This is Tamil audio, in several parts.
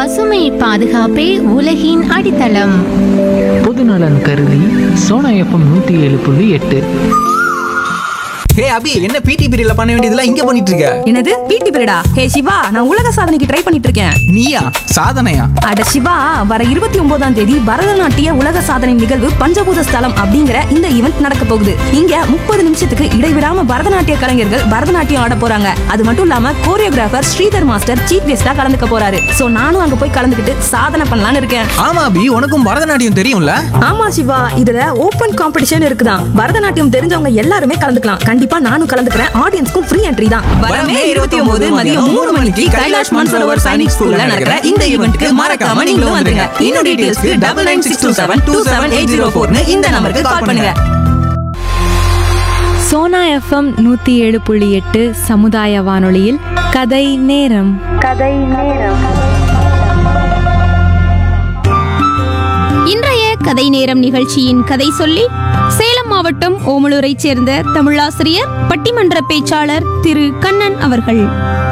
பசுமை பாதுகாப்பே உலகின் அடித்தளம் பொதுநலன் கருதி சோனா எஃப்எம் நூற்றி ஏழு புள்ளி எட்டு ஹே அபி என்ன பிடி பீரியட்ல பண்ண வேண்டியதெல்லாம் இங்க பண்ணிட்டு இருக்க என்னது பிடி பீரியடா ஹே சிவா நான் உலக சாதனைக்கு ட்ரை பண்ணிட்டு இருக்கேன் நீயா சாதனையா அட சிவா வர இருபத்தி ஒன்பதாம் தேதி பரதநாட்டிய உலக சாதனை நிகழ்வு பஞ்சபூத ஸ்தலம் அப்படிங்கிற இந்த ஈவெண்ட் நடக்க போகுது இங்க முப்பது நிமிஷத்துக்கு இடைவிடாம பரதநாட்டிய கலைஞர்கள் பரதநாட்டியம் ஆட போறாங்க அது மட்டும் இல்லாம கோரியோகிராஃபர் ஸ்ரீதர் மாஸ்டர் சீஃப் கெஸ்டா கலந்துக்க போறாரு சோ நானும் அங்க போய் கலந்துக்கிட்டு சாதனை பண்ணலாம்னு இருக்கேன் ஆமா அபி உனக்கும் பரதநாட்டியம் தெரியும்ல ஆமா சிவா இதுல ஓபன் காம்படிஷன் இருக்குதான் பரதநாட்டியம் தெரிஞ்சவங்க எல்லாருமே கலந்துக்கலாம் கண்டிப்பா நானும் கலந்துக்கிறேன் ஆடியன்ஸ்க்கும் ஃப்ரீ என்ட்ரி தான் வரமே இருபத்தி ஒன்பது மதியம் மூணு மணிக்கு கைலாஷ் மான்சரோவர் சைனிக் ஸ்கூல்ல நடக்கிற இந்த ஈவெண்ட்க்கு மறக்காம நீங்களும் வந்துருங்க இன்னும் டீடைல்ஸ்க்கு double nine six two seven two seven eight zero ஃபோர்னு இந்த நம்பருக்கு கால் பண்ணுங்க சோனா எஃப்எம் நூத்தி ஏழு புள்ளி எட்டு சமுதாய வானொலியில் கதை நேரம் இன்றைய கதை நேரம் நிகழ்ச்சியின் கதை சொல்லி சேலம் மாவட்டம் ஓமலூரைச் சேர்ந்த தமிழாசிரியர் பட்டிமன்ற பேச்சாளர் திரு கண்ணன் அவர்கள்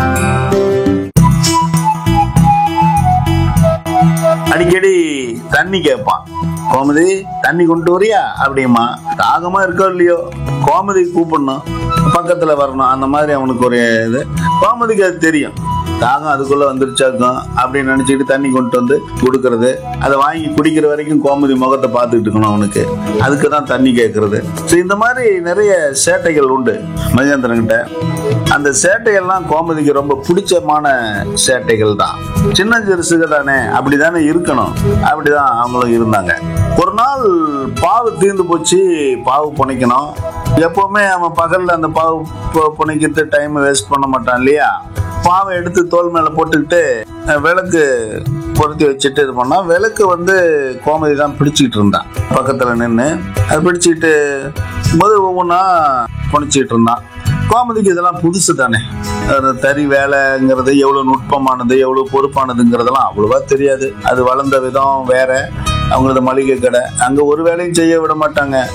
அடிக்கடி தண்ணி கேட்பான் கோமதி தண்ணி கொண்டு வரியா அப்படிமா தாகமா இருக்கோ இல்லையோ கோமதி கூப்பிடணும் பக்கத்துல வரணும் அந்த மாதிரி அவனுக்கு ஒரு இது கோமதிக்கு அது தெரியும் தாகம் அதுக்குள்ள வந்துருச்சாக்கும் அப்படின்னு நினைச்சிட்டு தண்ணி கொண்டு வந்து கொடுக்கறது அதை வாங்கி குடிக்கிற வரைக்கும் கோமதி முகத்தை பார்த்துட்டு இருக்கணும் அவனுக்கு அதுக்கு தான் தண்ணி கேட்கறது ஸோ இந்த மாதிரி நிறைய சேட்டைகள் உண்டு மகேந்திரன்கிட்ட அந்த சேட்டைகள்லாம் கோமதிக்கு ரொம்ப பிடிச்சமான சேட்டைகள் தான் சின்ன சிறுசுக தானே அப்படிதானே இருக்கணும் அப்படிதான் அவங்களும் இருந்தாங்க ஒரு நாள் பாவு தீர்ந்து போச்சு பாவு புனைக்கணும் எப்பவுமே அவன் பகல்ல அந்த பாவு பு- புனைக்கிறது டைம் வேஸ்ட் பண்ண மாட்டான் இல்லையா பாவை எடுத்து தோல் மேல போட்டுக்கிட்டு அஹ், விளக்கு பொருத்தி வச்சுட்டு இது பண்ணா விளக்கு வந்து கோமதி தான் பிடிச்சிக்கிட்டு இருந்தான் பக்கத்துல நின்று அது பிடிச்சிக்கிட்டு போது ஒவ்வொன்றா புனைச்சிக்கிட்டு இருந்தான் கோமதிக்கு இதெல்லாம் புதுசு தானே அந்த தறி வேலைங்கிறது எவ்வளவு நுட்பமானது எவ்வளவு பொறுப்பானதுங்கிறதெல்லாம் அவ்வளவா தெரியாது அது வளர்ந்த விதம் வேற அவங்களது மளிகை கடை அங்க ஒரு வேலையும் செய்ய விட மாட்டாங்க